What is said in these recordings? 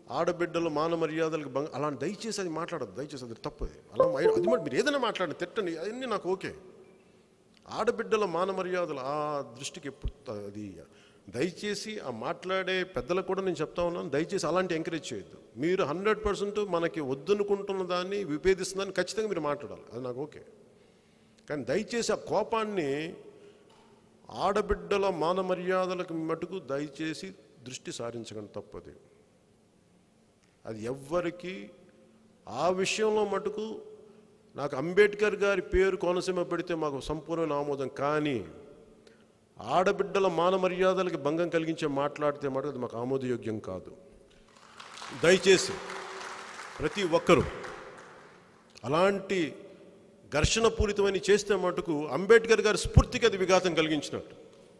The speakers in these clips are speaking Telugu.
ఆడబిడ్డలు మాన మర్యాదలకు భంగ అలాంటి దయచేసి అది మాట్లాడదు దయచేసి అది తప్పు అది అలా మై- అది మరి మీరు ఏదైనా మాట్లాడండి తిట్టండి అవన్నీ నాకు ఓకే ఆడబిడ్డల మాన మర్యాదలు ఆ దృష్టికి ఎప్పుడు త- అది దయచేసి ఆ మాట్లాడే పెద్దలకు కూడా నేను చెప్తా ఉన్నాను దయచేసి అలాంటి ఎంకరేజ్ చేయొద్దు మీరు హండ్రెడ్ పర్సెంట్ మనకి వద్దనుకుంటున్న దాన్ని విభేదిస్తుందని ఖచ్చితంగా మీరు మాట్లాడాలి అది నాకు ఓకే కానీ దయచేసి ఆ కోపాన్ని ఆడబిడ్డల మాన మర్యాదలకు మటుకు దయచేసి దృష్టి సారించకండి తప్పది అది ఎవ్వరికి ఆ విషయంలో మటుకు నాకు అంబేద్కర్ గారి పేరు కోనసీమ పెడితే మాకు సంపూర్ణ ఆమోదం కానీ ఆడబిడ్డల మాన మర్యాదలకి భంగం కలిగించే మాట్లాడితే మటుకు అది మాకు ఆమోదయోగ్యం కాదు దయచేసి ప్రతి ఒక్కరూ అలాంటి ఘర్షణ పూరితమని చేస్తే మటుకు అంబేద్కర్ గారి స్ఫూర్తికి అది విఘాతం కలిగించినట్టు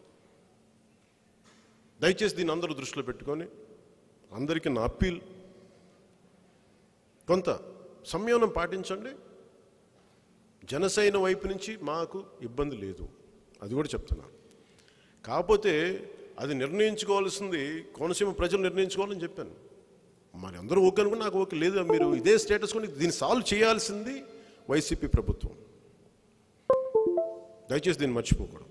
దయచేసి దీన్ని అందరూ దృష్టిలో పెట్టుకొని అందరికీ నా అప్పీల్ కొంత సంయమనం పాటించండి జనసేన వైపు నుంచి మాకు ఇబ్బంది లేదు అది కూడా చెప్తున్నాను కాకపోతే అది నిర్ణయించుకోవాల్సింది కోనసీమ ప్రజలు నిర్ణయించుకోవాలని చెప్పాను మరి అందరూ ఓకే అనుకుని నాకు ఓకే లేదు మీరు ఇదే స్టేటస్ కొని దీన్ని సాల్వ్ చేయాల్సింది వైసీపీ ప్రభుత్వం దయచేసి దీన్ని మర్చిపోకూడదు